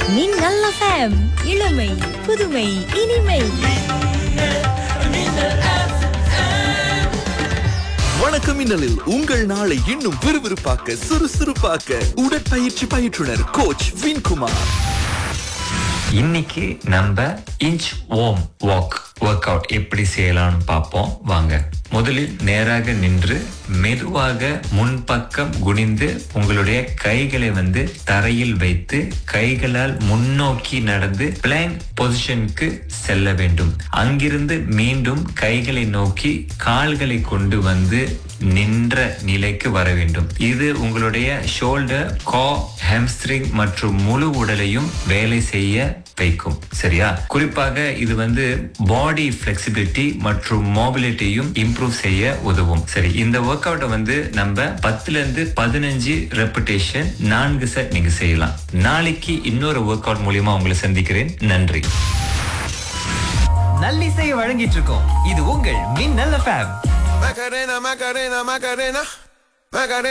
மின்னல் FM இளமை புதுமை இனிமை வணக்கம் மின்னலில் உங்கள் நாளை இன்னும் விறுவிறுப்பாக்க சுறுசுறுப்பாக்க உடற்பயிற்சி பயிற்றுனர் கோச் வின்குமார் இன்னைக்கு நம்ம இன்ச் ஓம் வாக் ஒர்க் அவுட் எப்படி செய்யலாம்னு பார்ப்போம் வாங்க முதலில் நேராக நின்று மெதுவாக முன்பக்கம் குனிந்து உங்களுடைய கைகளை வந்து தரையில் வைத்து கைகளால் முன்னோக்கி நடந்து பிளாங்க் பொசிஷனுக்கு செல்ல வேண்டும் அங்கிருந்து மீண்டும் கைகளை நோக்கி கால்களை கொண்டு வந்து நின்ற நிலைக்கு வர வேண்டும் இது உங்களுடைய ஷோல்டர் கா ஹாம்ஸ்ட்ரிங் மற்றும் முழு உடலையும் வேலை செய்ய வைக்கும் சரியா குறிப்பாக இது வந்து பாடி ஃபிளெக்சிபிலிட்டி மற்றும் மோபிலிட்டியும் இம்ப்ரூவ் செய்ய உதவும் சரி இந்த ஒர்க் அவுட்டை வந்து நம்ம பத்துல இருந்து பதினஞ்சு ரெப்புடேஷன் நான்கு செட் நீங்க செய்யலாம் நாளைக்கு இன்னொரு ஒர்க் அவுட் மூலியமா உங்களை சந்திக்கிறேன் நன்றி நல்லிசையை வழங்கிட்டு இருக்கோம் இது உங்கள் மின்னல் FM Macarena, Macarena, Macarena, Macarena.